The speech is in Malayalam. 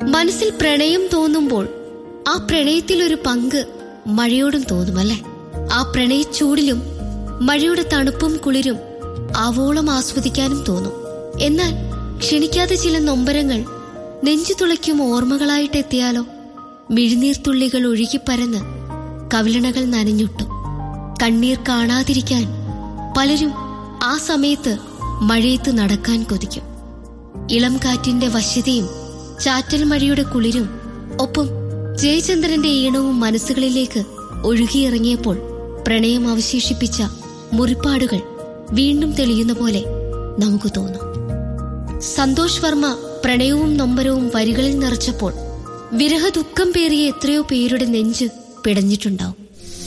മനസ്സിൽ പ്രണയം തോന്നുമ്പോൾ ആ പ്രണയത്തിൽ ഒരു പങ്ക് മഴയോടും തോന്നുമല്ലേ ആ പ്രണയച്ചൂടിലും മഴയുടെ തണുപ്പും കുളിരും ആവോളം ആസ്വദിക്കാനും തോന്നും എന്നാൽ ക്ഷണിക്കാതെ ചില നൊമ്പരങ്ങൾ നെഞ്ചു തുളയ്ക്കും ഓർമ്മകളായിട്ടെത്തിയാലോ മിഴിനീർത്തുള്ളികൾ ഒഴുകിപ്പരന്ന് കവിളണകൾ നനഞ്ഞുട്ടു കണ്ണീർ കാണാതിരിക്കാൻ പലരും ആ സമയത്ത് മഴയത്ത് നടക്കാൻ കൊതിക്കും ഇളം കാറ്റിന്റെ വശ്യതയും ചാറ്റൽ മഴയുടെ കുളിരും ഒപ്പം ജയചന്ദ്രന്റെ ഈണവും മനസ്സുകളിലേക്ക് ഒഴുകിയിറങ്ങിയപ്പോൾ പ്രണയം അവശേഷിപ്പിച്ച മുറിപ്പാടുകൾ വീണ്ടും തെളിയുന്ന പോലെ നമുക്ക് തോന്നും സന്തോഷ് വർമ്മ പ്രണയവും നൊമ്പരവും വരികളിൽ നിറച്ചപ്പോൾ വിരഹ ദുഃഖം പേറിയ എത്രയോ പേരുടെ നെഞ്ച് പിടഞ്ഞിട്ടുണ്ടാവും